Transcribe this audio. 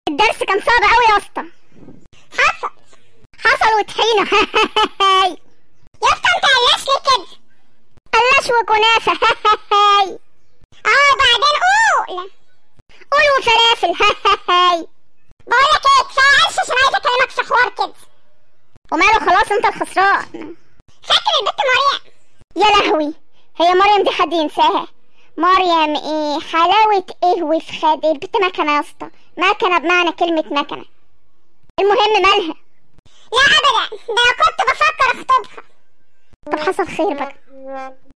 الدرس كان صعب قوي يا اسطى حصل حصل وطحينه يا اسطى انت قلاش ليه كده قلاش وكنافه اه بعدين قول قول وفلافل بقول لك ايه كفايه قرش عشان عايزه اكلمك في حوار كده وماله خلاص انت الخسران فاكر البت مريم يا لهوي هي مريم دي حد ينساها مريم ايه حلاوة ايه وفخاد ايه البت مكنة يا اسطى مكنة بمعنى كلمة مكنة المهم مالها لا ابدا ده انا كنت بفكر اخطبها طب حصل خير بقى